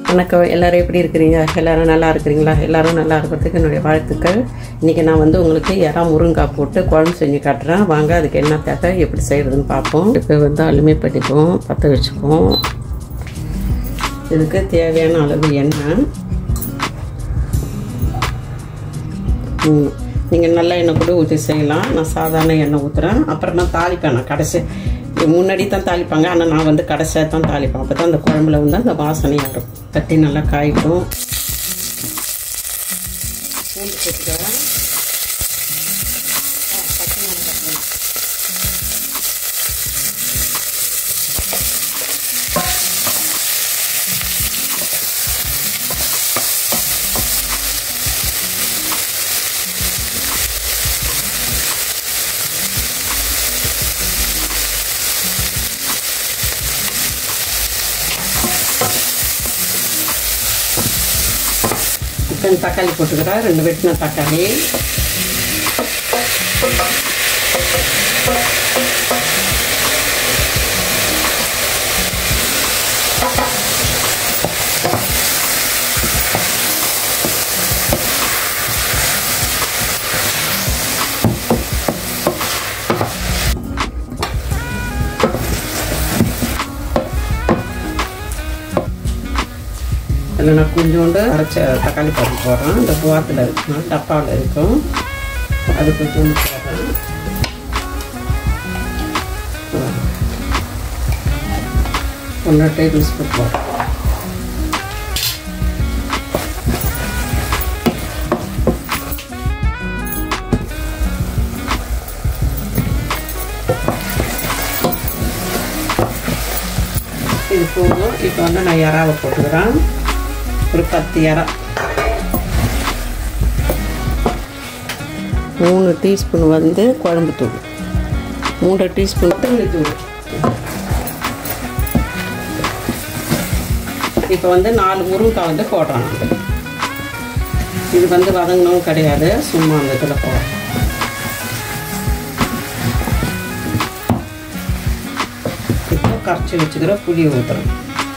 வணக்கம் எல்லாரும் எப்படி இருக்கிறீங்க எல்லாரும் நல்லா இருக்கிறீங்களா எல்லாரும் நல்லா இருக்கிறதுக்கு என்னுடைய வாழ்த்துக்கள் இன்றைக்கி நான் வந்து உங்களுக்கு இறா முருங்காய் போட்டு குழம்பு செஞ்சு காட்டுறேன் வாங்க அதுக்கு என்ன தேவை எப்படி செய்கிறதுன்னு பார்ப்போம் இப்போ வந்து அலுமை பண்ணிப்போம் பற்ற வச்சுப்போம் இதுக்கு தேவையான அளவு எண்ணெய் நீங்கள் நல்ல எண்ணெய் கூட ஊற்றி செய்யலாம் நான் சாதாரண எண்ணெய் ஊற்றுறேன் அப்புறம் நான் தாளிப்பேன் நான் கடைசி முன்னாடி தான் தாளிப்பாங்க ஆனால் நான் வந்து கடைசியாக தான் தாளிப்பேன் அப்போ தான் அந்த குழம்புல வந்து அந்த வாசனை வரும் தட்டி நல்லா காய்க்கும் பூண்டு போட்டுக்கிறேன் ஆ, பச்சை மிளகாய் போடணும். இப்போ இந்த தக்காளி போட்டுக்கிறேன் ரெண்டு வெட்டின தக்காளி அதில் நான் கொஞ்சோண்டு அரைச்ச தக்காளி பருப்பு போடுறேன் இந்த புவாத்தில் இருக்கும் டப்பாவில் இருக்கும் அது கொஞ்சோண்டு போடுறேன் ஒன்றரை டேபிள் ஸ்பூன் போடுறேன் இது போதும் இப்போ வந்து நான் இறாவை போட்டுக்கிறேன் ஒரு பத்து இறா மூணு டீஸ்பூன் வந்து குழம்பு தூள் மூன்று டீஸ்பூன் தூள் இப்போ வந்து நாலு முருங்காய் வந்து போடுறேன் நான் இது வந்து வதங்கணும் கிடையாது சும்மா அந்த இதில் போடுறேன் இப்போ கரைச்சி வச்சுக்கிற புளியை ஊற்றுறேன்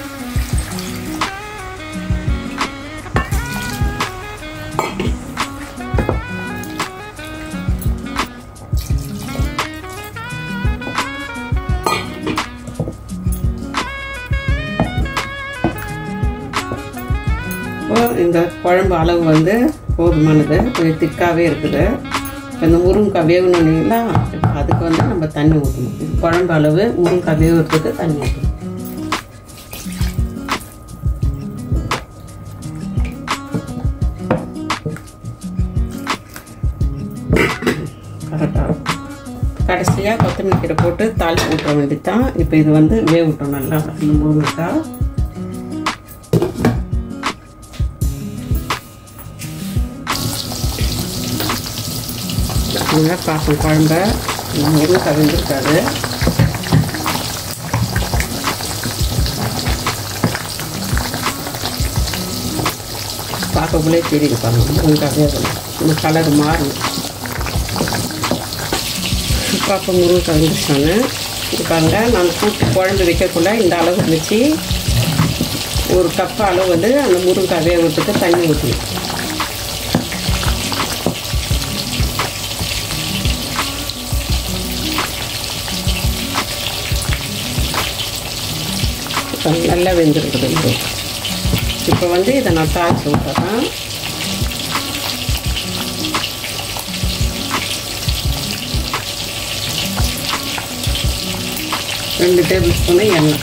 இப்போ இந்த குழம்பு அளவு வந்து போதுமானது கொஞ்சம் திக்காகவே இருக்குது இப்போ இந்த முருங்கைக்காய் வேகணும் இல்லைங்களா இப்போ அதுக்கு வந்து நம்ம தண்ணி ஊற்றணும் இது குழம்பு அளவு முருங்கைக்காய் வேகிறதுக்கு தண்ணி ஊற்றணும் கரெக்டாக கடைசியாக கொத்தமல்லி கீரை போட்டு தாளிப்பு ஊற்ற வேண்டியது தான் இப்போ இது வந்து வேகட்டும் நல்லா இந்த முருங்கைக்காய் நல்லா பார்க்கும் குழம்ப முருங்கை கவிழ்ந்துருக்காது பார்க்கக்குள்ளே தெரியுது பாருங்க முருங்கைக்காவே இந்த கலர் மாறும் பார்க்க முருங்கை கவிழ்ந்துருச்சானு இது பாருங்க நான் கூட்டு குழம்பு வைக்கக்குள்ள இந்த அளவு வச்சு ஒரு கப் அளவு வந்து அந்த முருங்கைக்காய் வேகிறதுக்கு தண்ணி ஊற்றணும் நல்லா வெந்திருக்குது இது இப்போ வந்து இதை நான் தாய்ச்சி விட்டுறேன் ரெண்டு டேபிள் ஸ்பூனு எண்ணெய்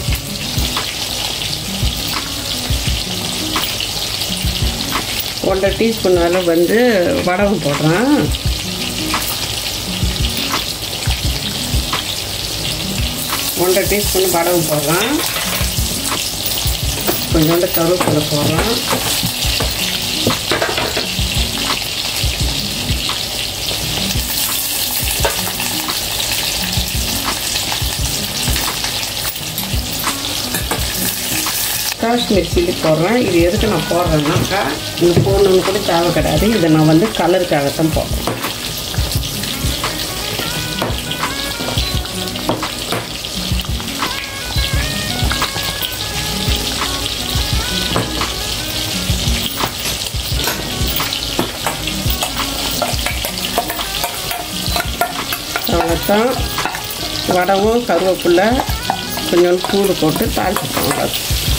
ஒன்றரை டீஸ்பூன் அளவு வந்து வடகம் போடுறேன் ஒன்றரை டீஸ்பூன் வடகம் போடுறேன் கொஞ்சோண்டு கருவேப்பிலை போடுறேன் காஷ்மீர் சில்லி போடுறேன் இது எதுக்கு நான் போடுறேன்னாக்கா இது போடணுன்னு கூட தேவை கிடையாது இதை நான் வந்து கலருக்காகத்தான் போடுறேன் ரத்தம் வடவும் கருவேப்பிலை கொஞ்சோண்டு பூடு போட்டு தாளிச்சுக்கோங்க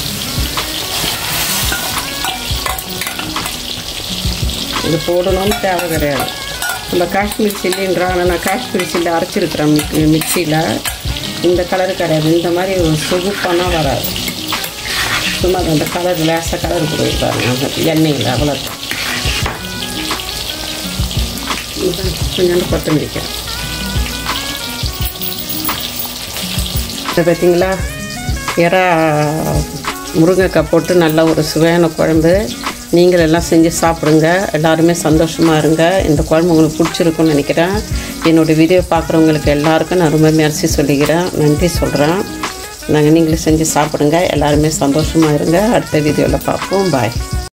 இது போடணும்னு தேவை கிடையாது நம்ம காஷ்மீர் சில்லின்றாங்க நான் காஷ்மீர் சில்லி அரைச்சிருக்கிறேன் மிக் மிக்சியில் இந்த கலரு கிடையாது இந்த மாதிரி ஒரு சுகுப்பானா வராது சும்மா அந்த கலர் லேசாக கலர் கொடுப்பாருங்க அந்த எண்ணெயில் அவ்வளோ கொஞ்சோண்டு கொத்தமல்லிக்கிறேன் இதை பார்த்தீங்களா எறா முருங்கைக்காய் போட்டு நல்ல ஒரு சுவையான குழம்பு நீங்கள் எல்லாம் செஞ்சு சாப்பிடுங்க எல்லாருமே சந்தோஷமாக இருங்க இந்த குழம்பு உங்களுக்கு பிடிச்சிருக்குன்னு நினைக்கிறேன் என்னோடய வீடியோ பார்க்குறவங்களுக்கு எல்லாருக்கும் நான் ரொம்ப மெர்சி சொல்லிக்கிறேன் நன்றி சொல்கிறேன் நாங்கள் நீங்களும் செஞ்சு சாப்பிடுங்க எல்லாருமே சந்தோஷமாக இருங்க அடுத்த வீடியோவில் பார்ப்போம் பாய்